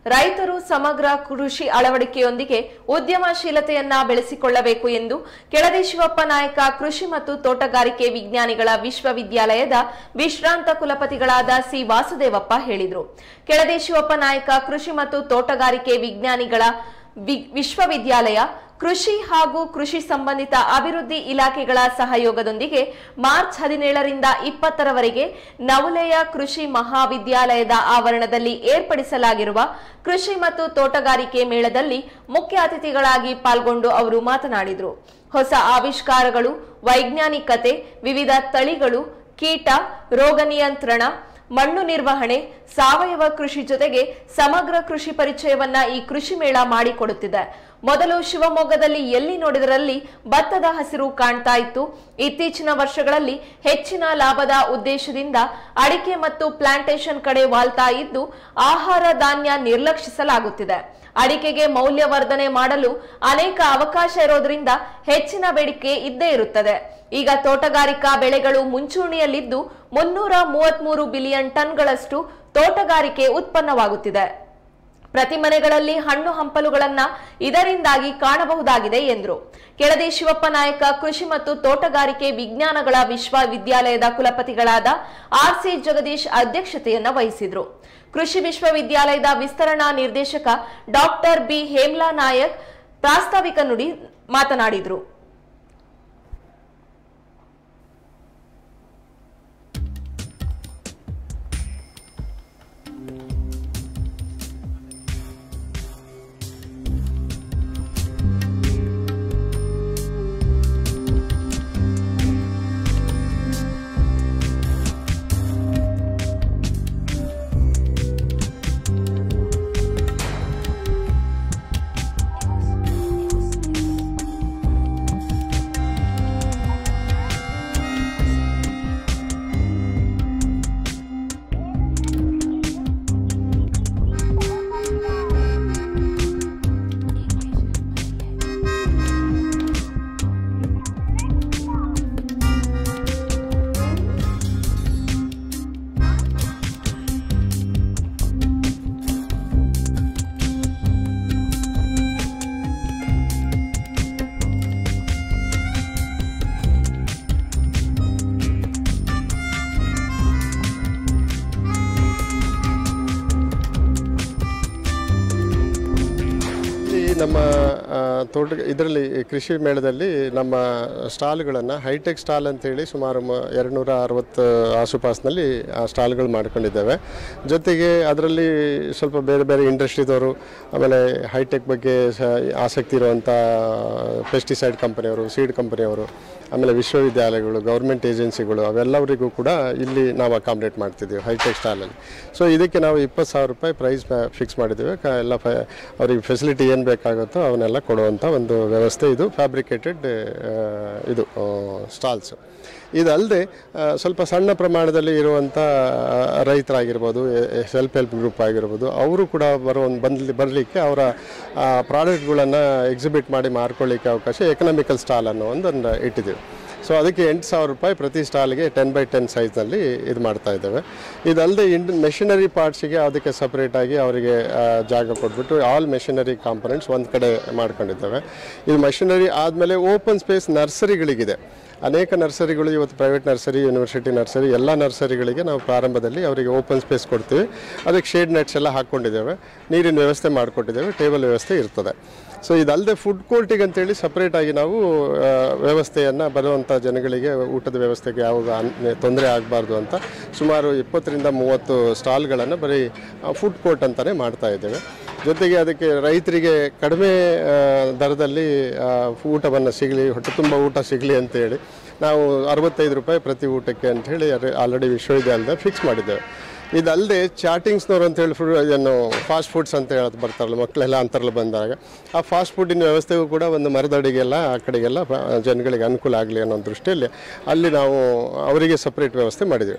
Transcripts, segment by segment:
ರೈತರು ಸಮಗ್ರ ಕೃಷಿ ಅಳವಡಿಕೆಯೊಂದಿಗೆ ಉದ್ಯಮಶೀಲತೆಯನ್ನ ಬೆಳೆಸಿಕೊಳ್ಳಬೇಕು ಎಂದು ಕೆಳದಿ ಶಿವಪ್ಪ ನಾಯಕ ಕೃಷಿ ಮತ್ತು ತೋಟಗಾರಿಕೆ ವಿಜ್ಞಾನಿಗಳ ವಿಶ್ವವಿದ್ಯಾಲಯದ ವಿಶ್ರಾಂತ ಕುಲಪತಿಗಳಾದ ಸಿ ವಾಸುದೇವಪ್ಪ ಹೇಳಿದರು ಕೆಳದಿ ಶಿವಪ್ಪ ನಾಯಕ ಕೃಷಿ ಮತ್ತು ತೋಟಗಾರಿಕೆ ವಿಜ್ಞಾನಿಗಳ ವಿ- ವಿಶ್ವವಿದ್ಯಾಲಯ ಕೃಷಿ ಹಾಗೂ ಕೃಷಿ ಸಂಬಂಧಿತ ಅಭಿವೃದ್ಧಿ ಇಲಾಖೆಗಳ ಸಹಯೋಗದೊಂದಿಗೆ ಮಾರ್ಚ್ ಹದಿನೇಳರಿಂದ ಇಪ್ಪತ್ತರವರೆಗೆ ನವುಲೆಯ ಕೃಷಿ ಮಹಾವಿದ್ಯಾಲಯದ ಆವರಣದಲ್ಲಿ ಏರ್ಪಡಿಸಲಾಗಿರುವ ಕೃಷಿ ಮತ್ತು ತೋಟಗಾರಿಕೆ ಮೇಳದಲ್ಲಿ ಮುಖ್ಯ ಅತಿಥಿಗಳಾಗಿ ಪಾಲ್ಗೊಂಡು ಅವರು ಮಾತನಾಡಿದರು ಹೊಸ ಆವಿಷ್ಕಾರಗಳು ವೈಜ್ಞಾನಿಕತೆ ವಿವಿಧ ತಳಿಗಳು ಕೀಟ ರೋಗ ನಿಯಂತ್ರಣ ಮಣ್ಣು ನಿರ್ವಹಣೆ ಸಾವಯವ ಕೃಷಿ ಜೊತೆಗೆ ಸಮಗ್ರ ಕೃಷಿ ಪರಿಚಯವನ್ನ ಈ ಕೃಷಿ ಮೇಳ ಮಾಡಿಕೊಡುತ್ತಿದೆ ಮೊದಲು ಶಿವಮೊಗ್ಗದಲ್ಲಿ ಎಲ್ಲಿ ನೋಡಿದರಲ್ಲಿ ಭತ್ತದ ಹಸಿರು ಕಾಣ್ತಾ ಇತ್ತು ಇತ್ತೀಚಿನ ವರ್ಷಗಳಲ್ಲಿ ಹೆಚ್ಚಿನ ಲಾಭದ ಉದ್ದೇಶದಿಂದ ಅಡಿಕೆ ಮತ್ತು ಪ್ಲಾಂಟೇಶನ್ ಕಡೆ ವಾಲ್ತಾ ಇದ್ದು ಆಹಾರ ಧಾನ್ಯ ನಿರ್ಲಕ್ಷಿಸಲಾಗುತ್ತಿದೆ ಅಡಿಕೆಗೆ ಮೌಲ್ಯವರ್ಧನೆ ಮಾಡಲು ಅನೇಕ ಅವಕಾಶ ಇರೋದ್ರಿಂದ ಹೆಚ್ಚಿನ ಬೇಡಿಕೆ ಇದ್ದೇ ಇರುತ್ತದೆ ಈಗ ತೋಟಗಾರಿಕಾ ಬೆಳೆಗಳು ಮುಂಚೂಣಿಯಲ್ಲಿದ್ದು ಮುನ್ನೂರ ಮೂವತ್ಮೂರು ಬಿಲಿಯನ್ ಟನ್ಗಳಷ್ಟು ತೋಟಗಾರಿಕೆ ಉತ್ಪನ್ನವಾಗುತ್ತಿದೆ ಪ್ರತಿ ಮನೆಗಳಲ್ಲಿ ಹಣ್ಣು ಹಂಪಲುಗಳನ್ನ ಇದರಿಂದಾಗಿ ಕಾಣಬಹುದಾಗಿದೆ ಎಂದರು ಕೆಳದಿ ಶಿವಪ್ಪ ನಾಯಕ ಕೃಷಿ ಮತ್ತು ತೋಟಗಾರಿಕೆ ವಿಜ್ಞಾನಗಳ ವಿಶ್ವವಿದ್ಯಾಲಯದ ಕುಲಪತಿಗಳಾದ ಆರ್ ಸಿ ಜಗದೀಶ್ ಅಧ್ಯಕ್ಷತೆಯನ್ನ ವಹಿಸಿದ್ರು ಕೃಷಿ ವಿಶ್ವವಿದ್ಯಾಲಯದ ವಿಸ್ತರಣಾ ನಿರ್ದೇಶಕ ಡಾಕ್ಟರ್ ಬಿ ಹೇಮ್ಲಾ ನಾಯಕ್ ಪ್ರಾಸ್ತಾವಿಕ ನುಡಿ ಮಾತನಾಡಿದರು ಈ ನಮ್ಮ ಆ, ತೋಟ ಇದರಲ್ಲಿ ಕೃಷಿ ಮೇಳದಲ್ಲಿ ನಮ್ಮ ಸ್ಟಾಲ್ಗಳನ್ನು ಹೈಟೆಕ್ ಸ್ಟಾಲ್ ಅಂತೇಳಿ ಸುಮಾರು ಮ ಎರಡುನೂರ ಅರವತ್ತು ಆಸುಪಾಸಿನಲ್ಲಿ ಆ ಸ್ಟಾಲ್ಗಳು ಮಾಡ್ಕೊಂಡಿದ್ದೇವೆ ಜೊತೆಗೆ ಅದರಲ್ಲಿ ಸ್ವಲ್ಪ ಬೇರೆ ಬೇರೆ ಇಂಡಸ್ಟ್ರಿದವರು ಆಮೇಲೆ ಹೈಟೆಕ್ ಬಗ್ಗೆ ಸ ಆಸಕ್ತಿ ಇರುವಂಥ ಪೆಸ್ಟಿಸೈಡ್ ಕಂಪನಿಯವರು ಸೀಡ್ ಕಂಪನಿಯವರು ಆಮೇಲೆ ವಿಶ್ವವಿದ್ಯಾಲಯಗಳು ಗೌರ್ಮೆಂಟ್ ಏಜೆನ್ಸಿಗಳು ಅವೆಲ್ಲವರಿಗೂ ಕೂಡ ಇಲ್ಲಿ ನಾವು ಅಕಾಮಿಡೇಟ್ ಮಾಡ್ತಿದ್ದೀವಿ ಹೈಟೆಕ್ ಸ್ಟಾಲಲ್ಲಿ ಸೊ ಇದಕ್ಕೆ ನಾವು ಇಪ್ಪತ್ತು ಸಾವಿರ ರೂಪಾಯಿ ಪ್ರೈಸ್ ಫಿಕ್ಸ್ ಮಾಡಿದ್ದೀವಿ ಕ ಎಲ್ಲ ಫ ಅವ್ರಿಗೆ ಫೆಸಿಲಿಟಿ ಏನು ಬೇಕಾಗುತ್ತೋ ಅವನ್ನೆಲ್ಲ ಕೊಡುವಂಥ ಒಂದು ವ್ಯವಸ್ಥೆ ಇದು ಫ್ಯಾಬ್ರಿಕೇಟೆಡ್ ಇದು ಸ್ಟಾಲ್ಸ್ ಇದಲ್ಲದೆ ಸ್ವಲ್ಪ ಸಣ್ಣ ಪ್ರಮಾಣದಲ್ಲಿ ಇರುವಂಥ ರೈತರಾಗಿರ್ಬೋದು ಸೆಲ್ಫ್ ಹೆಲ್ಪ್ ಗ್ರೂಪ್ ಆಗಿರ್ಬೋದು ಅವರು ಕೂಡ ಬರೋ ಬಂದು ಬರಲಿಕ್ಕೆ ಅವರ ಪ್ರಾಡಕ್ಟ್ಗಳನ್ನು ಎಕ್ಸಿಬಿಟ್ ಮಾಡಿ ಮಾರ್ಕೊಳ್ಳಿಕ್ಕೆ ಅವಕಾಶ ಎಕನಾಮಿಕಲ್ ಸ್ಟಾಲ್ ಅನ್ನೋ ಒಂದನ್ನು ಇಟ್ಟಿದ್ದೀವಿ ಸೊ ಅದಕ್ಕೆ ಎಂಟು ಸಾವಿರ ರೂಪಾಯಿ ಪ್ರತಿ ಸ್ಟಾಲ್ಗೆ ಟೆನ್ ಬೈ ಟೆನ್ ಸೈಜ್ನಲ್ಲಿ ಇದು ಮಾಡ್ತಾ ಇದ್ದೇವೆ ಇದಲ್ಲದೆ ಇಂಡ್ ಮೆಷಿನರಿ ಪಾರ್ಟ್ಸಿಗೆ ಅದಕ್ಕೆ ಸಪ್ರೇಟಾಗಿ ಅವರಿಗೆ ಆ, ಜಾಗ ಕೊಟ್ಬಿಟ್ಟು ಆಲ್ ಮೆಷಿನರಿ ಕಾಂಪೊನೆಂಟ್ಸ್ ಒಂದು ಕಡೆ ಮಾಡ್ಕೊಂಡಿದ್ದೇವೆ ಇದು ಮೆಷಿನರಿ ಆದಮೇಲೆ ಓಪನ್ ಸ್ಪೇಸ್ ನರ್ಸರಿಗಳಿಗಿದೆ ಅನೇಕ ನರ್ಸರಿಗಳು ಇವತ್ತು ಪ್ರೈವೇಟ್ ನರ್ಸರಿ ಯೂನಿವರ್ಸಿಟಿ ನರ್ಸರಿ ಎಲ್ಲ ನರ್ಸರಿಗಳಿಗೆ ನಾವು ಪ್ರಾರಂಭದಲ್ಲಿ ಅವರಿಗೆ ಓಪನ್ ಸ್ಪೇಸ್ ಕೊಡ್ತೀವಿ ಅದಕ್ಕೆ ಶೇಡ್ ನೆಟ್ಸ್ ಎಲ್ಲ ಹಾಕ್ಕೊಂಡಿದ್ದೇವೆ ನೀರಿನ ವ್ಯವಸ್ಥೆ ಮಾಡಿಕೊಟ್ಟಿದ್ದೇವೆ ಟೇಬಲ್ ವ್ಯವಸ್ಥೆ ಇರ್ತದೆ ಸೊ ಇದಲ್ಲದೆ ಫುಡ್ ಕೋರ್ಟಿಗೆ ಅಂತೇಳಿ ಸಪ್ರೇಟಾಗಿ ನಾವು ಆ, ವ್ಯವಸ್ಥೆಯನ್ನು ಬರುವಂಥ ಜನಗಳಿಗೆ ಊಟದ ವ್ಯವಸ್ಥೆಗೆ ಯಾವ ತೊಂದರೆ ಆಗಬಾರ್ದು ಅಂತ ಸುಮಾರು ಇಪ್ಪತ್ತರಿಂದ ಮೂವತ್ತು ಸ್ಟಾಲ್ಗಳನ್ನು ಬರೀ ಫುಡ್ ಕೋರ್ಟ್ ಅಂತಲೇ ಮಾಡ್ತಾ ಇದ್ದೇವೆ ಜೊತೆಗೆ ಅದಕ್ಕೆ ರೈತರಿಗೆ ಕಡಿಮೆ ಆ, ದರದಲ್ಲಿ ಆ, ಊಟವನ್ನು ಸಿಗಲಿ ಹೊಟ್ಟೆ ತುಂಬ ಊಟ ಸಿಗಲಿ ಅಂತೇಳಿ ನಾವು ಅರವತ್ತೈದು ರೂಪಾಯಿ ಪ್ರತಿ ಊಟಕ್ಕೆ ಅಂಥೇಳಿ ಆಲ್ರೆಡಿ ವಿಶ್ವವಿದ್ಯಾಲಯದ ಫಿಕ್ಸ್ ಮಾಡಿದ್ದೇವೆ ಇದಲ್ಲದೆ ಚಾಟಿಂಗ್ಸ್ನವ್ರು ಅಂತೇಳಿ ಫುಡ್ ಏನು ಫಾಸ್ಟ್ ಫುಡ್ಸ್ ಅಂತ ಹೇಳೋದು ಬರ್ತಾರಲ್ಲ ಮಕ್ಕಳೆಲ್ಲ ಅಂತರಲ್ಲ ಬಂದಾಗ ಆ ಫಾಸ್ಟ್ ಫುಡ್ಡಿನ ವ್ಯವಸ್ಥೆಗೂ ಕೂಡ ಒಂದು ಮರದಡಿಗೆಲ್ಲ ಆ ಕಡೆಗೆಲ್ಲ ಪ- ಜನಗಳಿಗೆ ಅನುಕೂಲ ಆಗಲಿ ಅನ್ನೋ ದೃಷ್ಟಿಯಲ್ಲಿ ಅಲ್ಲಿ ನಾವು ಅವರಿಗೆ ಸಪ್ರೇಟ್ ವ್ಯವಸ್ಥೆ ಮಾಡಿದ್ದೀವಿ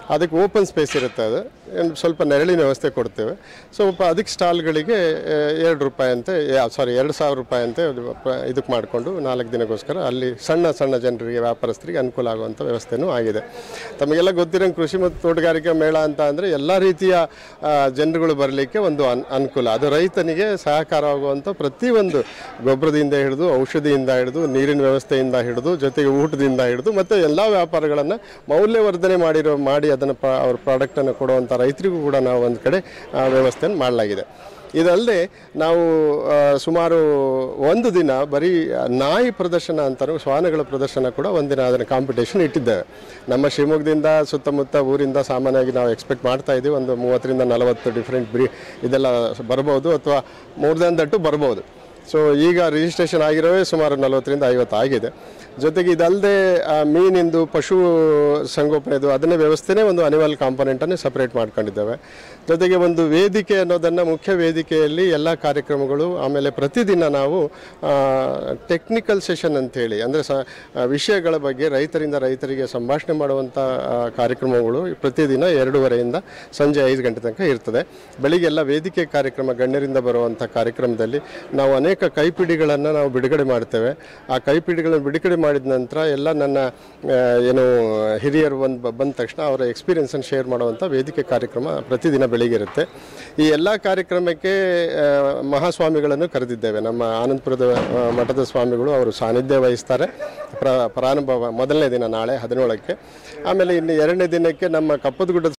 ಅದಕ್ಕೆ ಓಪನ್ ಸ್ಪೇಸ್ ಇರುತ್ತೆ ಅದು ಏನು ಸ್ವಲ್ಪ ನೆರಳಿನ ವ್ಯವಸ್ಥೆ ಕೊಡ್ತೇವೆ ಸ್ವಲ್ಪ ಅದಕ್ಕೆ ಸ್ಟಾಲ್ಗಳಿಗೆ ಆ, ಎರಡು ರೂಪಾಯಿ ಅಂತೆ ಸಾರಿ ಎರಡು ಸಾವಿರ ರೂಪಾಯಿ ಅಂತೆ ಅದು ಪ- ಇದಕ್ಕೆ ಮಾಡಿಕೊಂಡು ನಾಲ್ಕು ದಿನಕ್ಕೋಸ್ಕರ ಅಲ್ಲಿ ಸಣ್ಣ ಸಣ್ಣ ಜನರಿಗೆ ವ್ಯಾಪಾರಸ್ಥರಿಗೆ ಅನುಕೂಲ ಆಗುವಂಥ ವ್ಯವಸ್ಥೆನೂ ಆಗಿದೆ ತಮಗೆಲ್ಲ ಗೊತ್ತಿರೋ ಕೃಷಿ ಮತ್ತು ತೋಟಗಾರಿಕೆ ಮೇಳ ಅಂತ ಅಂದರೆ ಎಲ್ಲ ರೀತಿಯ ಆ, ಜನರುಗಳು ಬರಲಿಕ್ಕೆ ಒಂದು ಅನ್ ಅನುಕೂಲ ಅದು ರೈತನಿಗೆ ಸಹಕಾರವಾಗುವಂಥ ಪ್ರತಿಯೊಂದು ಗೊಬ್ಬರದಿಂದ ಹಿಡಿದು ಔಷಧಿಯಿಂದ ಹಿಡಿದು ನೀರಿನ ವ್ಯವಸ್ಥೆಯಿಂದ ಹಿಡಿದು ಜೊತೆಗೆ ಊಟದಿಂದ ಹಿಡಿದು ಮತ್ತು ಎಲ್ಲ ವ್ಯಾಪಾರಗಳನ್ನು ಮೌಲ್ಯವರ್ಧನೆ ಮಾಡಿರೋ ಮಾಡಿ ಅದನ್ನು ಪ ಅವ್ರ ಪ್ರಾಡಕ್ಟನ್ನು ಕೊಡುವಂಥ ರೈತರಿಗೂ ಕೂಡ ನಾವು ಒಂದು ಕಡೆ ಆ, ವ್ಯವಸ್ಥೆಯನ್ನು ಮಾಡಲಾಗಿದೆ ಇದಲ್ಲದೆ ನಾವು ಆ, ಸುಮಾರು ಒಂದು ದಿನ ಬರೀ ನಾಯಿ ಪ್ರದರ್ಶನ ಅಂತಾನು ಶ್ವಾನಗಳ ಪ್ರದರ್ಶನ ಕೂಡ ಒಂದಿನ ಅದನ್ನು ಕಾಂಪಿಟೇಷನ್ ಇಟ್ಟಿದ್ದೇವೆ ನಮ್ಮ ಶಿವಮೊಗ್ಗದಿಂದ ಸುತ್ತಮುತ್ತ ಊರಿಂದ ಸಾಮಾನ್ಯವಾಗಿ ನಾವು ಎಕ್ಸ್ಪೆಕ್ಟ್ ಮಾಡ್ತಾ ಇದ್ದೀವಿ ಒಂದು ಮೂವತ್ತರಿಂದ ನಲವತ್ತು ಡಿಫ್ರೆಂಟ್ ಬ್ರೀ ಇದೆಲ್ಲ ಬರ್ಬೋದು ಅಥವಾ ಮೋರ್ ದ್ಯಾನ್ ದಟ್ಟು ಬರ್ಬೋದು ಸೊ ಈಗ ರಿಜಿಸ್ಟ್ರೇಷನ್ ಆಗಿರೋವೇ ಸುಮಾರು ನಲವತ್ತರಿಂದ ಐವತ್ತು ಆಗಿದೆ ಜೊತೆಗೆ ಇದಲ್ಲದೆ ಮೀನಿಂದು ಪಶು ಸಂಗೋಪನೆದು ಅದನ್ನೇ ವ್ಯವಸ್ಥೆನೇ ಒಂದು ಅನಿಮಲ್ ಕಾಂಪೊನೆಂಟನ್ನು ಸಪ್ರೇಟ್ ಮಾಡ್ಕೊಂಡಿದ್ದೇವೆ ಜೊತೆಗೆ ಒಂದು ವೇದಿಕೆ ಅನ್ನೋದನ್ನು ಮುಖ್ಯ ವೇದಿಕೆಯಲ್ಲಿ ಎಲ್ಲ ಕಾರ್ಯಕ್ರಮಗಳು ಆಮೇಲೆ ಪ್ರತಿದಿನ ನಾವು ಟೆಕ್ನಿಕಲ್ ಸೆಷನ್ ಅಂತೇಳಿ ಅಂದರೆ ಸ ಆ, ವಿಷಯಗಳ ಬಗ್ಗೆ ರೈತರಿಂದ ರೈತರಿಗೆ ಸಂಭಾಷಣೆ ಮಾಡುವಂಥ ಆ, ಕಾರ್ಯಕ್ರಮಗಳು ಪ್ರತಿದಿನ ಎರಡೂವರೆಯಿಂದ ಸಂಜೆ ಐದು ಗಂಟೆ ತನಕ ಇರ್ತದೆ ಬೆಳಿಗ್ಗೆ ಎಲ್ಲ ವೇದಿಕೆ ಕಾರ್ಯಕ್ರಮ ಗಣ್ಯರಿಂದ ಬರುವಂಥ ಕಾರ್ಯಕ್ರಮದಲ್ಲಿ ನಾವು ಅನೇಕ ಕೈಪಿಡಿಗಳನ್ನು ನಾವು ಬಿಡುಗಡೆ ಮಾಡ್ತೇವೆ ಆ ಕೈಪಿಡಿಗಳನ್ನು ಬಿಡುಗಡೆ ಮಾಡಿದ ನಂತರ ಎಲ್ಲ ನನ್ನ ಆ, ಏನು ಹಿರಿಯರು ಒಂದು ಬಂದ ತಕ್ಷಣ ಅವರ ಎಕ್ಸ್ಪೀರಿಯನ್ಸನ್ನು ಶೇರ್ ಮಾಡುವಂಥ ವೇದಿಕೆ ಕಾರ್ಯಕ್ರಮ ಪ್ರತಿದಿನ ಬೆಳಿಗ್ಗೆ ಇರುತ್ತೆ ಈ ಎಲ್ಲ ಕಾರ್ಯಕ್ರಮಕ್ಕೆ ಆ, ಮಹಾಸ್ವಾಮಿಗಳನ್ನು ಕರೆದಿದ್ದೇವೆ ನಮ್ಮ ಆನಂದಪುರದ ಆ, ಮಠದ ಸ್ವಾಮಿಗಳು ಅವರು ಸಾನ್ನಿಧ್ಯ ವಹಿಸ್ತಾರೆ ಪ್ರ ಪ್ರಾರಂಭ ಮೊದಲನೇ ದಿನ ನಾಳೆ ಹದಿನೇಳಕ್ಕೆ ಆಮೇಲೆ ಇನ್ನು ಎರಡನೇ ದಿನಕ್ಕೆ ನಮ್ಮ ಕಪ್ಪದಗುಡ್ಡದ